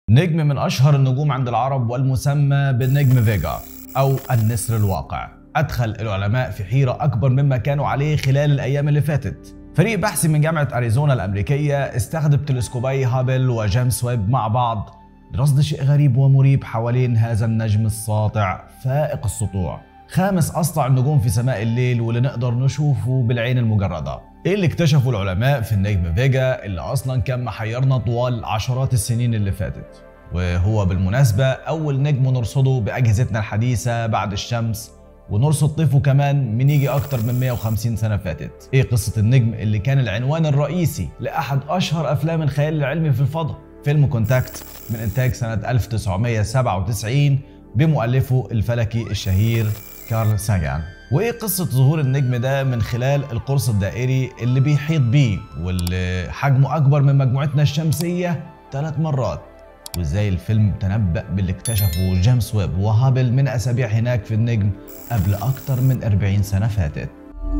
نجم من أشهر النجوم عند العرب والمسمى بالنجم فيجا أو النسر الواقع أدخل العلماء في حيرة أكبر مما كانوا عليه خلال الأيام اللي فاتت فريق بحثي من جامعة أريزونا الأمريكية استخدم تلسكوبي هابل وجيمس ويب مع بعض لرصد شيء غريب ومريب حوالين هذا النجم الساطع فائق السطوع خامس أسطع النجوم في سماء الليل واللي نقدر نشوفه بالعين المجردة ايه اللي اكتشفه العلماء في النجم فيجا اللي اصلا كان محيرنا طوال عشرات السنين اللي فاتت وهو بالمناسبة أول نجم نرصده بأجهزتنا الحديثة بعد الشمس ونرصد طيفه كمان من يجي أكتر من 150 سنة فاتت إيه قصة النجم اللي كان العنوان الرئيسي لأحد أشهر أفلام الخيال العلمي في الفضاء فيلم كونتاكت من إنتاج سنة 1997 بمؤلفه الفلكي الشهير كارل ساجان وايه قصة ظهور النجم ده من خلال القرص الدائري اللي بيحيط بيه واللي حجمه أكبر من مجموعتنا الشمسية ثلاث مرات وازاي الفيلم تنبأ باللي اكتشفه جيمس ويب وهابل من أسابيع هناك في النجم قبل أكتر من 40 سنة فاتت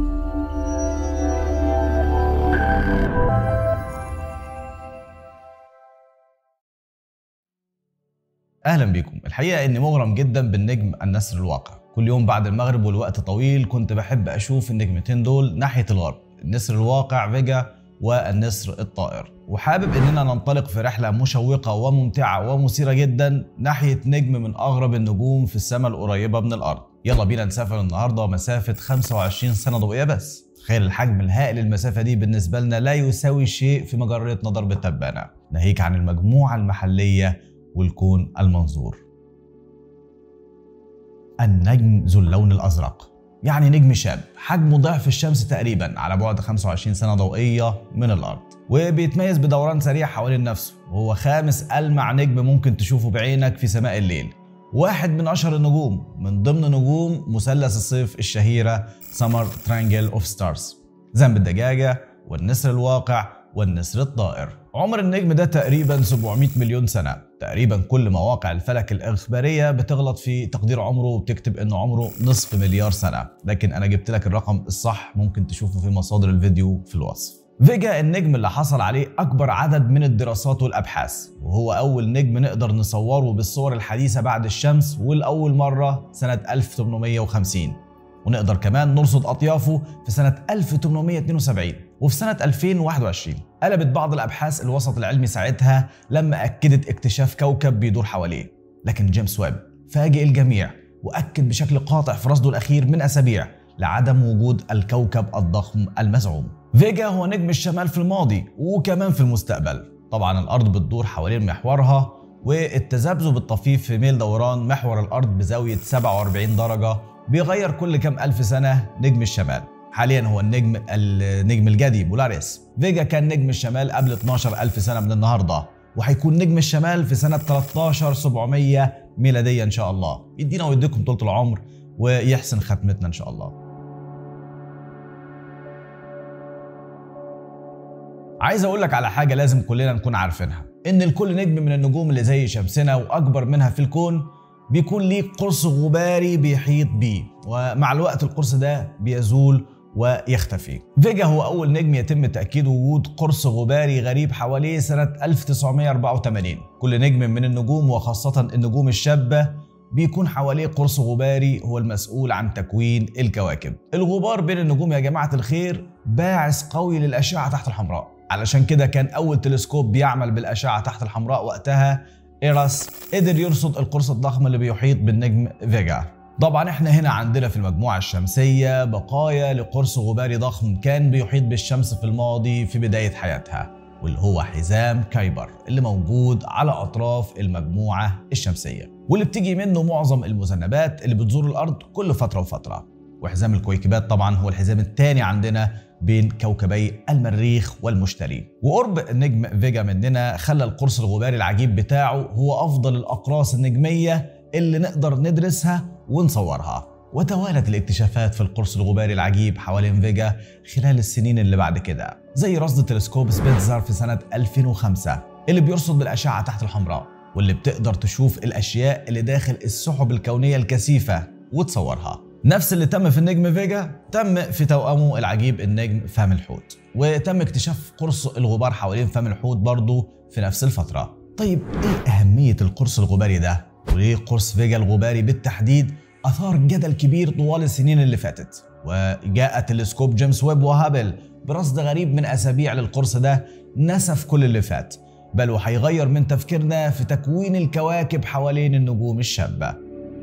اهلا بيكم الحقيقه اني مغرم جدا بالنجم النسر الواقع كل يوم بعد المغرب والوقت طويل كنت بحب اشوف النجمتين دول ناحيه الغرب النسر الواقع فيجا والنسر الطائر وحابب اننا ننطلق في رحله مشوقه وممتعه ومثيره جدا ناحيه نجم من اغرب النجوم في السماء القريبه من الارض يلا بينا نسافر النهارده مسافه 25 سنه ضوئيه بس تخيل الحجم الهائل المسافه دي بالنسبه لنا لا يساوي شيء في مجرتنا درب التبانه ناهيك عن المجموعه المحليه والكون المنظور النجم ذو اللون الازرق يعني نجم شاب حجمه ضعف الشمس تقريبا على بعد 25 سنه ضوئيه من الارض وبيتميز بدوران سريع حوالين نفسه وهو خامس ألمع نجم ممكن تشوفه بعينك في سماء الليل واحد من أشهر النجوم من ضمن نجوم مثلث الصيف الشهيرة سمر ترانجل اوف ستارز ذنب الدجاجة والنسر الواقع والنسر الطائر عمر النجم ده تقريبا 700 مليون سنة تقريبا كل مواقع الفلك الإخبارية بتغلط في تقدير عمره وبتكتب إنه عمره نصف مليار سنة لكن أنا جبت لك الرقم الصح ممكن تشوفه في مصادر الفيديو في الوصف فيجا النجم اللي حصل عليه أكبر عدد من الدراسات والأبحاث وهو أول نجم نقدر نصوره بالصور الحديثة بعد الشمس والأول مرة سنة 1850 ونقدر كمان نرصد أطيافه في سنة 1872 وفي سنة 2021 قلبت بعض الأبحاث الوسط العلمي ساعتها لما أكدت اكتشاف كوكب بيدور حواليه لكن جيمس ويب فاجئ الجميع وأكد بشكل قاطع في رصده الأخير من أسابيع لعدم وجود الكوكب الضخم المزعوم فيجا هو نجم الشمال في الماضي وكمان في المستقبل طبعا الأرض بتدور حوالين محورها والتذبذب الطفيف في ميل دوران محور الأرض بزاوية 47 درجة بيغير كل كام ألف سنة نجم الشمال حاليا هو النجم النجم الجدي بولاريس فيجا كان نجم الشمال قبل 12 ألف سنة من النهاردة وهيكون نجم الشمال في سنة 13700 ميلادية إن شاء الله يدينا ويديكم طولة العمر ويحسن ختمتنا إن شاء الله عايز اقول لك على حاجه لازم كلنا نكون عارفينها ان لكل نجم من النجوم اللي زي شمسنا واكبر منها في الكون بيكون ليه قرص غباري بيحيط بيه ومع الوقت القرص ده بيزول ويختفي فيجا هو أول نجم يتم تأكيد وجود قرص غباري غريب حواليه سنة 1984 كل نجم من النجوم وخاصة النجوم الشابة بيكون حواليه قرص غباري هو المسؤول عن تكوين الكواكب الغبار بين النجوم يا جماعة الخير باعث قوي للأشعة تحت الحمراء علشان كده كان أول تلسكوب بيعمل بالأشعة تحت الحمراء وقتها إيراس قدر يرصد القرص الضخم اللي بيحيط بالنجم فيجا طبعا احنا هنا عندنا في المجموعة الشمسية بقايا لقرص غباري ضخم كان بيحيط بالشمس في الماضي في بداية حياتها واللي هو حزام كايبر اللي موجود على أطراف المجموعة الشمسية واللي بتيجي منه معظم المذنبات اللي بتزور الأرض كل فترة وفترة وحزام الكويكبات طبعا هو الحزام الثاني عندنا بين كوكبي المريخ والمشتري وقرب النجم فيجا مننا خلى القرص الغباري العجيب بتاعه هو أفضل الأقراص النجمية اللي نقدر ندرسها ونصورها وتوالت الاكتشافات في القرص الغباري العجيب حوالين فيجا خلال السنين اللي بعد كده زي رصد تلسكوب سبيتزر في سنة 2005 اللي بيرصد بالأشعة تحت الحمراء واللي بتقدر تشوف الأشياء اللي داخل السحب الكونية الكثيفة وتصورها نفس اللي تم في النجم فيجا تم في توأمه العجيب النجم فم الحوت وتم اكتشاف قرص الغبار حوالين فم الحوت برضه في نفس الفترة طيب ايه اهميه القرص الغباري ده وليه قرص فيجا الغباري بالتحديد اثار جدل كبير طوال السنين اللي فاتت وجاء تلسكوب جيمس ويب وهابل برصد غريب من اسابيع للقرص ده نسف كل اللي فات بل وهيغير من تفكيرنا في تكوين الكواكب حوالين النجوم الشابه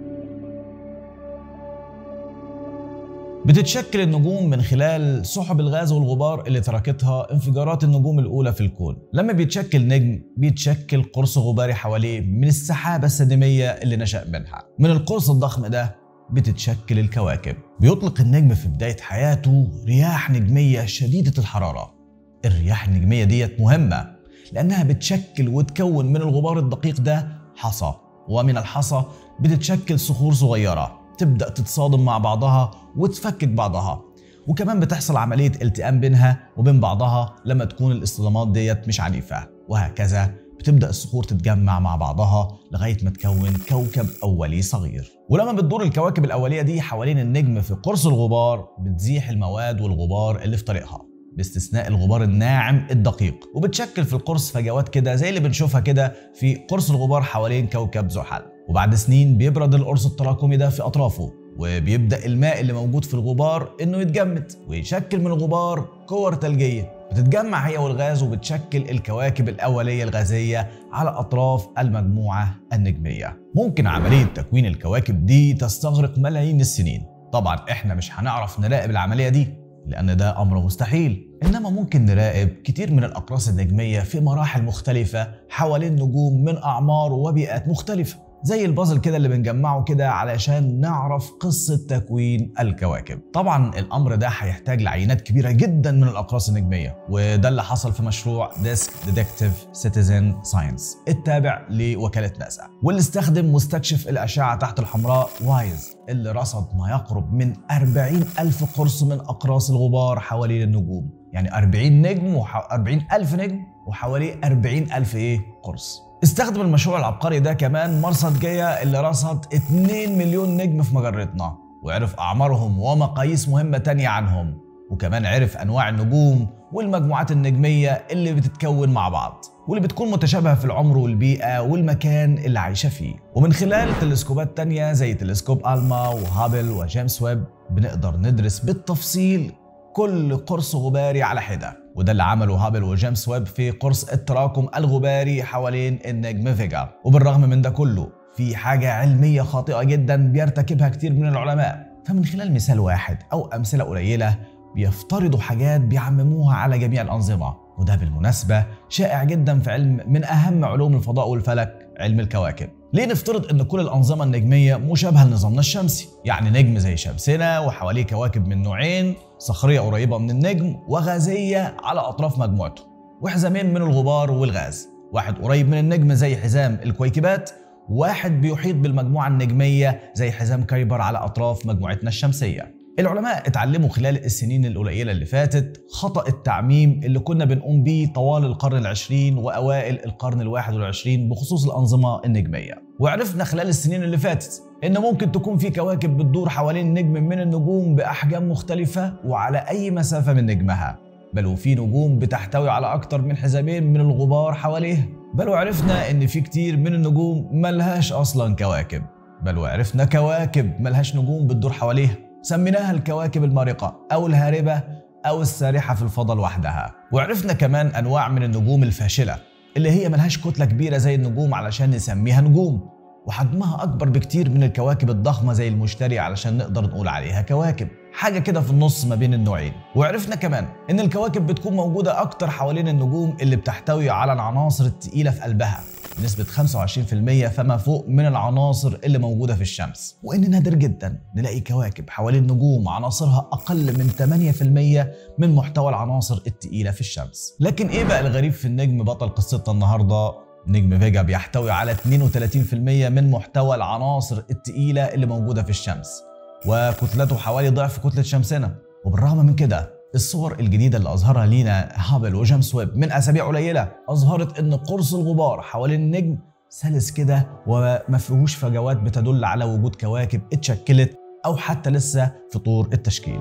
بتتشكل النجوم من خلال سحب الغاز والغبار اللي تركتها انفجارات النجوم الأولى في الكون لما بيتشكل نجم بيتشكل قرص غباري حواليه من السحابة السديمية اللي نشأ منها من القرص الضخم ده بتتشكل الكواكب بيطلق النجم في بداية حياته رياح نجمية شديدة الحرارة الرياح النجمية ديت مهمة لأنها بتشكل وتكون من الغبار الدقيق ده حصى ومن الحصى بتتشكل صخور صغيرة تبدأ تتصادم مع بعضها وتفكك بعضها وكمان بتحصل عملية التئام بينها وبين بعضها لما تكون الاصطدامات ديت مش عنيفة وهكذا بتبدأ الصخور تتجمع مع بعضها لغاية ما تكون كوكب أولي صغير ولما بتدور الكواكب الأولية دي حوالين النجم في قرص الغبار بتزيح المواد والغبار اللي في طريقها باستثناء الغبار الناعم الدقيق وبتشكل في القرص فجوات كده زي اللي بنشوفها كده في قرص الغبار حوالين كوكب زحل وبعد سنين بيبرد القرص التراكمي ده في أطرافه وبيبدأ الماء اللي موجود في الغبار إنه يتجمد ويشكل من الغبار كور ثلجية بتتجمع هي والغاز وبتشكل الكواكب الأولية الغازية على أطراف المجموعة النجمية ممكن عملية تكوين الكواكب دي تستغرق ملايين السنين طبعا احنا مش هنعرف نراقب العملية دي لأن ده أمر مستحيل إنما ممكن نراقب كتير من الأقراص النجمية في مراحل مختلفة حوالين نجوم من أعمار وبيئات مختلفة زي البازل كده اللي بنجمعه كده علشان نعرف قصة تكوين الكواكب طبعا الأمر ده هيحتاج لعينات كبيرة جدا من الأقراص النجمية وده اللي حصل في مشروع ديسك ديتكتيف سيتيزن ساينس التابع لوكالة ناسا واللي استخدم مستكشف الأشعة تحت الحمراء وايز اللي رصد ما يقرب من 40 ألف قرص من أقراص الغبار حوالين النجوم يعني 40 نجم و 40 ألف نجم وحوالي 40 ألف إيه قرص استخدم المشروع العبقري ده كمان مرصد جايا اللي رصد 2 مليون نجم في مجرتنا وعرف أعمارهم ومقاييس مهمة تانية عنهم وكمان عرف أنواع النجوم والمجموعات النجمية اللي بتتكون مع بعض واللي بتكون متشابهة في العمر والبيئة والمكان اللي عايشة فيه ومن خلال تلسكوبات تانية زي تلسكوب ألما وهابل وجيمس ويب بنقدر ندرس بالتفصيل كل قرص غباري على حدة وده اللي عمله هابل وجيمس ويب في قرص التراكم الغباري حوالين النجم فيجا وبالرغم من ده كله في حاجة علمية خاطئة جدا بيرتكبها كتير من العلماء فمن خلال مثال واحد أو أمثلة قليلة بيفترضوا حاجات بيعمموها على جميع الأنظمة وده بالمناسبة شائع جدا في علم من أهم علوم الفضاء والفلك علم الكواكب ليه نفترض ان كل الانظمه النجميه مشابهه لنظامنا الشمسي يعني نجم زي شمسنا وحواليه كواكب من نوعين صخريه قريبه من النجم وغازيه على اطراف مجموعته وحزامين من الغبار والغاز واحد قريب من النجم زي حزام الكويكبات واحد بيحيط بالمجموعه النجميه زي حزام كايبر على اطراف مجموعتنا الشمسيه العلماء اتعلموا خلال السنين القليلة اللي فاتت خطأ التعميم اللي كنا بنقوم بيه طوال القرن العشرين وأوائل القرن الواحد والعشرين بخصوص الأنظمة النجمية وعرفنا خلال السنين اللي فاتت إن ممكن تكون في كواكب بتدور حوالين نجم من النجوم بأحجام مختلفة وعلى أي مسافة من نجمها بل وفي نجوم بتحتوي على أكتر من حزامين من الغبار حواليها بل وعرفنا إن في كتير من النجوم ملهاش أصلا كواكب بل وعرفنا كواكب ملهاش نجوم بتدور حواليها سميناها الكواكب المارقة أو الهاربة أو السارحة في الفضاء لوحدها وعرفنا كمان أنواع من النجوم الفاشلة اللي هي ملهاش كتلة كبيرة زي النجوم علشان نسميها نجوم وحجمها أكبر بكتير من الكواكب الضخمة زي المشتري علشان نقدر نقول عليها كواكب حاجة كده في النص ما بين النوعين وعرفنا كمان إن الكواكب بتكون موجودة أكتر حوالين النجوم اللي بتحتوي على العناصر التقيلة في قلبها بنسبة 25% فما فوق من العناصر اللي موجودة في الشمس وإن نادر جدا نلاقي كواكب حوالين نجوم عناصرها أقل من 8% من محتوى العناصر التقيلة في الشمس لكن إيه بقى الغريب في النجم بطل قصتنا النهاردة نجم فيجا بيحتوي على 32% من محتوى العناصر التقيلة اللي موجودة في الشمس وكتلته حوالي ضعف كتلة شمسنا وبالرغم من كده الصور الجديدة اللي أظهرها لينا هابل وجيمس ويب من أسابيع قليلة أظهرت إن قرص الغبار حوالين النجم سلس كده وما فيهوش فجوات بتدل على وجود كواكب اتشكلت أو حتى لسه في طور التشكيل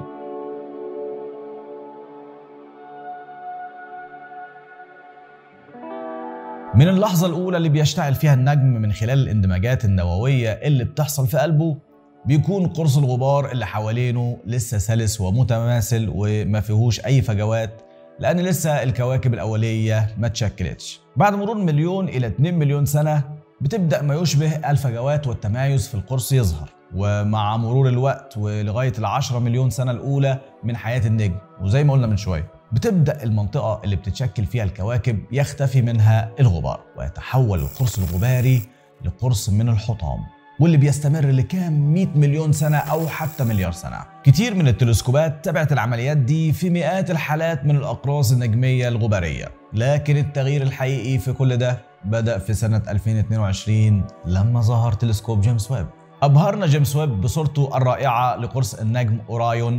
من اللحظة الأولى اللي بيشتعل فيها النجم من خلال الاندماجات النووية اللي بتحصل في قلبه بيكون قرص الغبار اللي حوالينه لسه سلس ومتماثل وما فيهوش أي فجوات لأن لسه الكواكب الأولية ما تشكلتش بعد مرور مليون إلى 2 مليون سنة بتبدأ ما يشبه الفجوات والتمايز في القرص يظهر ومع مرور الوقت ولغاية العشرة مليون سنة الأولى من حياة النجم وزي ما قلنا من شوية بتبدأ المنطقة اللي بتتشكل فيها الكواكب يختفي منها الغبار ويتحول القرص الغباري لقرص من الحطام واللي بيستمر لكام 100 مليون سنة أو حتى مليار سنة كتير من التلسكوبات تابعت العمليات دي في مئات الحالات من الأقراص النجمية الغبارية لكن التغيير الحقيقي في كل ده بدأ في سنة 2022 لما ظهر تلسكوب جيمس ويب أبهرنا جيمس ويب بصورته الرائعة لقرص النجم أورايون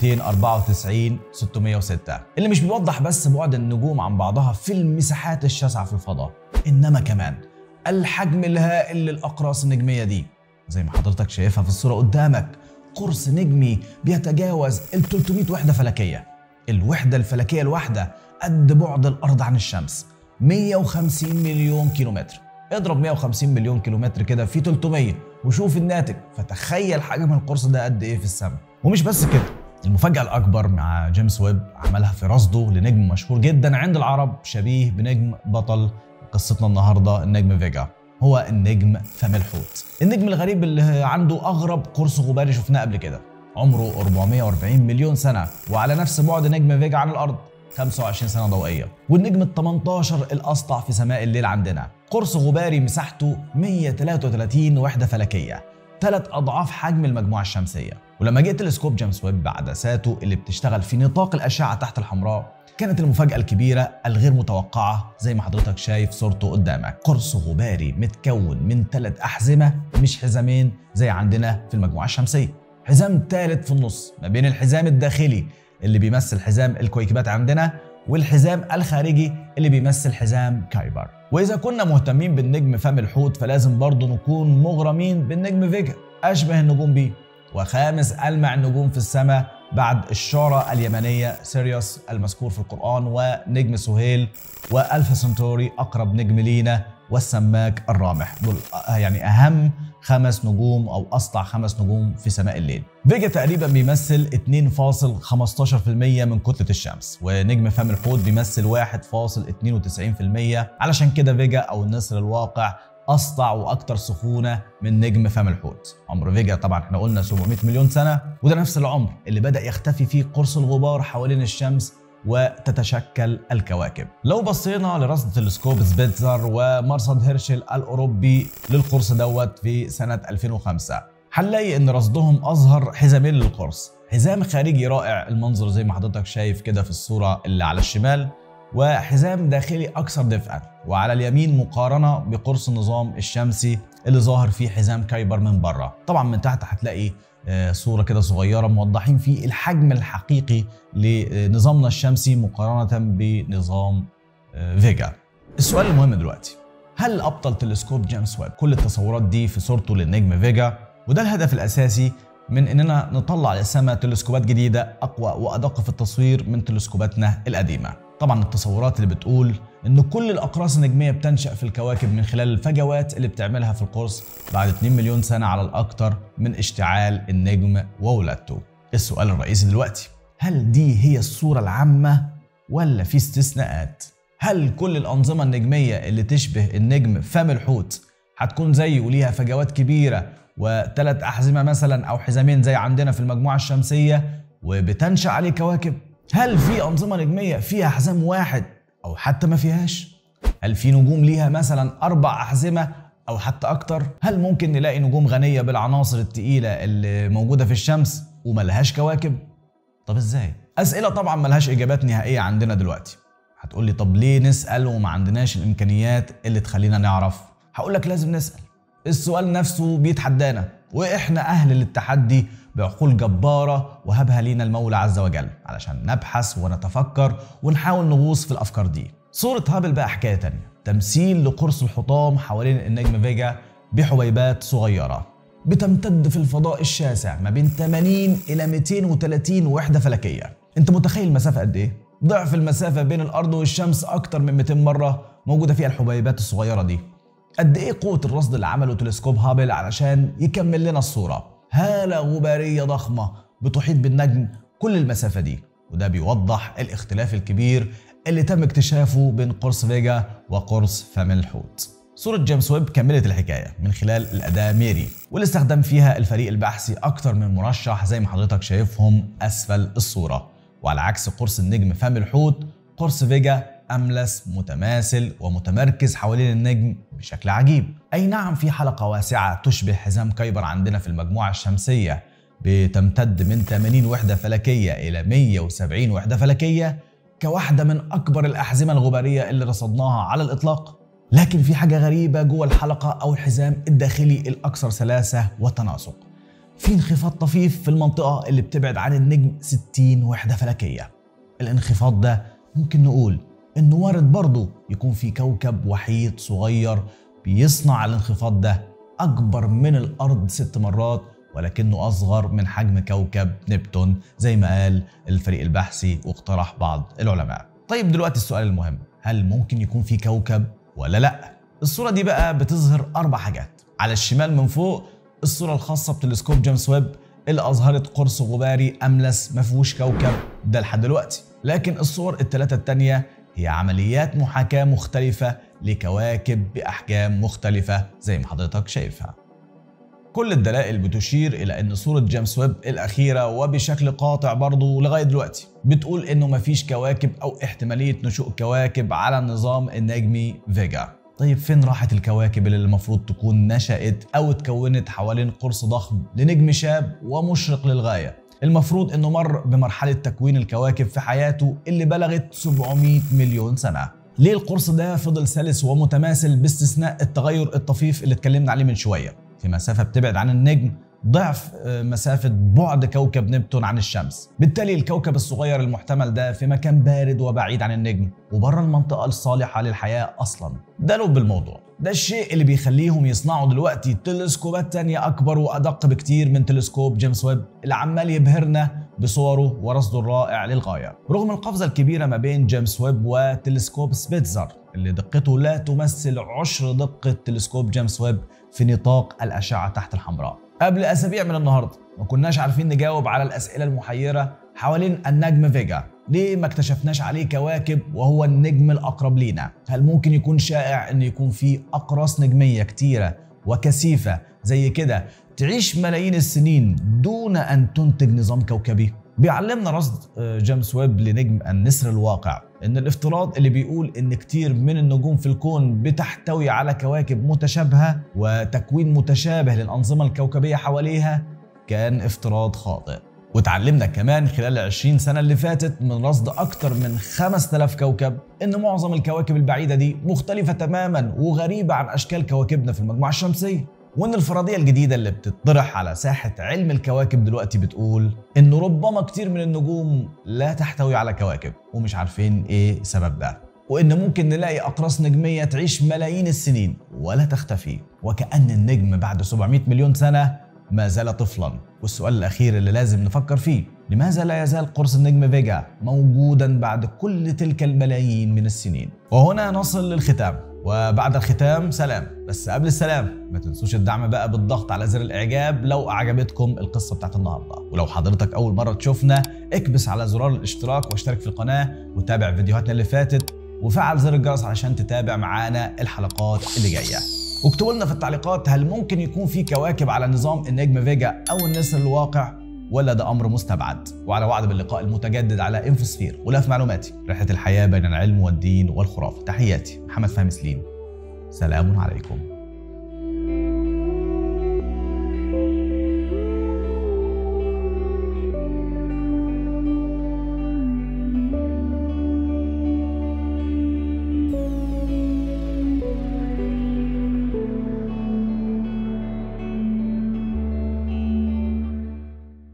294 606 اللي مش بيوضح بس بعد النجوم عن بعضها في المساحات الشاسعة في الفضاء إنما كمان الحجم الهائل للأقراص النجمية دي زي ما حضرتك شايفها في الصورة قدامك قرص نجمي بيتجاوز ال 300 وحدة فلكية الوحدة الفلكية الواحدة قد بعد الأرض عن الشمس 150 مليون كيلومتر اضرب 150 مليون كيلومتر كده في 300 وشوف الناتج فتخيل حجم القرص ده قد ايه في السماء ومش بس كده المفاجأة الأكبر مع جيمس ويب عملها في رصده لنجم مشهور جدا عند العرب شبيه بنجم بطل قصتنا النهاردة النجم فيجا هو النجم فم الحوت النجم الغريب اللي عنده أغرب قرص غباري شفناه قبل كده عمره 440 مليون سنة وعلى نفس بعد نجم فيجا عن الأرض 25 سنة ضوئية والنجم ال 18 الأسطع في سماء الليل عندنا قرص غباري مساحته 133 وحدة فلكية ثلاث أضعاف حجم المجموعة الشمسية ولما جه تلسكوب جيمس ويب بعدساته اللي بتشتغل في نطاق الأشعة تحت الحمراء كانت المفاجأة الكبيرة الغير متوقعة زي ما حضرتك شايف صورته قدامك قرص غباري متكون من ثلاث أحزمة مش حزامين زي عندنا في المجموعة الشمسية حزام ثالث في النص ما بين الحزام الداخلي اللي بيمثل حزام الكويكبات عندنا والحزام الخارجي اللي بيمثل حزام كايبر واذا كنا مهتمين بالنجم فم الحوت فلازم برضه نكون مغرمين بالنجم فيجا اشبه النجوم بيه وخامس ألمع النجوم في السماء بعد الشارة اليمنية سيريوس المذكور في القرآن ونجم سهيل وألفا سنتوري أقرب نجم لينا والسماك الرامح دول يعني أهم خمس نجوم أو أسطع خمس نجوم في سماء الليل فيجا تقريبا بيمثل 2.15% من كتلة الشمس ونجم فم الحوت بيمثل 1.92% علشان كده فيجا أو النسر الواقع اسطع واكثر سخونه من نجم فم الحوت عمر فيجا طبعا احنا قلنا 700 مليون سنه وده نفس العمر اللي بدا يختفي فيه قرص الغبار حوالين الشمس وتتشكل الكواكب لو بصينا لرصد تلسكوب سبيتزر ومرصد هيرشل الاوروبي للقرص دوت في سنه 2005 هنلاقي ان رصدهم اظهر حزامين للقرص حزام خارجي رائع المنظر زي ما حضرتك شايف كده في الصوره اللي على الشمال وحزام داخلي اكثر دفئا وعلى اليمين مقارنه بقرص النظام الشمسي اللي ظاهر فيه حزام كايبر من بره طبعا من تحت هتلاقي صوره كده صغيره موضحين فيه الحجم الحقيقي لنظامنا الشمسي مقارنه بنظام فيجا السؤال المهم دلوقتي هل ابطل تلسكوب جيمس ويب كل التصورات دي في صورته للنجم فيجا وده الهدف الاساسي من اننا نطلع للسماء تلسكوبات جديده اقوى وادق في التصوير من تلسكوباتنا القديمه طبعا التصورات اللي بتقول ان كل الاقراص النجميه بتنشا في الكواكب من خلال الفجوات اللي بتعملها في القرص بعد 2 مليون سنه على الاكثر من اشتعال النجم وولادته السؤال الرئيسي دلوقتي هل دي هي الصوره العامه ولا في استثناءات هل كل الانظمه النجميه اللي تشبه النجم فم الحوت هتكون زيه وليها فجوات كبيره وثلاث احزمه مثلا او حزامين زي عندنا في المجموعه الشمسيه وبتنشا عليه كواكب هل في أنظمة نجمية فيها حزام واحد أو حتى ما فيهاش؟ هل في نجوم ليها مثلا أربع أحزمة أو حتى أكتر؟ هل ممكن نلاقي نجوم غنية بالعناصر التقيلة اللي موجودة في الشمس وملهاش كواكب؟ طب إزاي؟ أسئلة طبعا ملهاش إجابات نهائية عندنا دلوقتي هتقولي طب ليه نسأل وما عندناش الإمكانيات اللي تخلينا نعرف؟ هقولك لازم نسأل السؤال نفسه بيتحدانا وإحنا أهل للتحدي بعقول جبارة وهبها لينا المولى عز وجل علشان نبحث ونتفكر ونحاول نغوص في الأفكار دي صورة هابل بقى حكاية تانية تمثيل لقرص الحطام حوالين النجم فيجا بحبيبات صغيرة بتمتد في الفضاء الشاسع ما بين 80 إلى 230 وحدة فلكية أنت متخيل المسافة قد إيه؟ ضعف المسافة بين الأرض والشمس أكتر من 200 مرة موجوده فيها الحبيبات الصغيره دي قد ايه قوه الرصد اللي عمله تلسكوب هابل علشان يكمل لنا الصوره هاله غباريه ضخمه بتحيط بالنجم كل المسافه دي وده بيوضح الاختلاف الكبير اللي تم اكتشافه بين قرص فيجا وقرص فم الحوت صورة جيمس ويب كملت الحكاية من خلال الأداة ميري واللي استخدم فيها الفريق البحثي أكتر من مرشح زي ما حضرتك شايفهم أسفل الصورة وعلى عكس قرص النجم فم الحوت قرص فيجا أملس متماثل ومتمركز حوالين النجم بشكل عجيب أي نعم في حلقة واسعة تشبه حزام كايبر عندنا في المجموعة الشمسية بتمتد من 80 وحدة فلكية إلى 170 وحدة فلكية كواحدة من أكبر الأحزمة الغبارية اللي رصدناها على الإطلاق لكن في حاجة غريبة جوه الحلقة أو الحزام الداخلي الأكثر سلاسة وتناسق في انخفاض طفيف في المنطقة اللي بتبعد عن النجم 60 وحدة فلكية الانخفاض ده ممكن نقول إنه وارد برضه يكون في كوكب وحيد صغير بيصنع الانخفاض ده أكبر من الأرض ست مرات ولكنه أصغر من حجم كوكب نبتون زي ما قال الفريق البحثي واقترح بعض العلماء طيب دلوقتي السؤال المهم هل ممكن يكون في كوكب ولا لا الصورة دي بقى بتظهر أربع حاجات على الشمال من فوق الصورة الخاصة بتلسكوب جيمس ويب اللي أظهرت قرص غباري أملس ما فيهوش كوكب ده لحد دلوقتي لكن الصور الثلاثة التانية هي عمليات محاكاة مختلفة لكواكب بأحجام مختلفة زي ما حضرتك شايفها كل الدلائل بتشير إلى أن صورة جيمس ويب الأخيرة وبشكل قاطع برضه لغاية دلوقتي بتقول أنه مفيش كواكب أو احتمالية نشوء كواكب على النظام النجمي فيجا طيب فين راحت الكواكب اللي المفروض تكون نشأت أو اتكونت حوالين قرص ضخم لنجم شاب ومشرق للغاية المفروض انه مر بمرحلة تكوين الكواكب في حياته اللي بلغت 700 مليون سنة ليه القرص ده فضل سلس ومتماثل باستثناء التغير الطفيف اللي اتكلمنا عليه من شوية في مسافة بتبعد عن النجم ضعف مسافة بعد كوكب نبتون عن الشمس بالتالي الكوكب الصغير المحتمل ده في مكان بارد وبعيد عن النجم وبره المنطقة الصالحة للحياة أصلا ده لب الموضوع ده الشيء اللي بيخليهم يصنعوا دلوقتي تلسكوبات تانية أكبر وأدق بكتير من تلسكوب جيمس ويب اللي عمال يبهرنا بصوره ورصده الرائع للغاية رغم القفزة الكبيرة ما بين جيمس ويب وتلسكوب سبيتزر اللي دقته لا تمثل عشر دقة تلسكوب جيمس ويب في نطاق الأشعة تحت الحمراء قبل أسابيع من النهاردة ما كناش عارفين نجاوب على الأسئلة المحيرة حوالين النجم فيجا ليه ما اكتشفناش عليه كواكب وهو النجم الأقرب لينا هل ممكن يكون شائع أن يكون في أقراص نجمية كتيرة وكثيفة زي كده تعيش ملايين السنين دون أن تنتج نظام كوكبي بيعلمنا رصد جيمس ويب لنجم النسر الواقع ان الافتراض اللي بيقول ان كتير من النجوم في الكون بتحتوي على كواكب متشابهه وتكوين متشابه للانظمه الكوكبيه حواليها كان افتراض خاطئ وتعلمنا كمان خلال 20 سنة اللي فاتت من رصد أكتر من 5000 كوكب إن معظم الكواكب البعيدة دي مختلفة تماما وغريبة عن أشكال كواكبنا في المجموعة الشمسية وان الفرضيه الجديده اللي بتطرح على ساحه علم الكواكب دلوقتي بتقول انه ربما كتير من النجوم لا تحتوي على كواكب ومش عارفين ايه سبب ده وان ممكن نلاقي اقراص نجميه تعيش ملايين السنين ولا تختفي وكان النجم بعد 700 مليون سنه ما زال طفلا والسؤال الاخير اللي لازم نفكر فيه لماذا لا يزال قرص النجم فيجا موجودا بعد كل تلك الملايين من السنين وهنا نصل للختام وبعد الختام سلام بس قبل السلام ما تنسوش الدعم بقى بالضغط على زر الاعجاب لو اعجبتكم القصه بتاعت النهارده ولو حضرتك اول مره تشوفنا اكبس على زرار الاشتراك واشترك في القناه وتابع فيديوهاتنا اللي فاتت وفعل زر الجرس علشان تتابع معانا الحلقات اللي جايه واكتبوا لنا في التعليقات هل ممكن يكون في كواكب على نظام النجم فيجا او النسر الواقع ولا ده امر مستبعد وعلى وعد باللقاء المتجدد على انفوسفير ولا في معلوماتي رحله الحياه بين العلم والدين والخرافه تحياتي محمد فهمي سليم سلام عليكم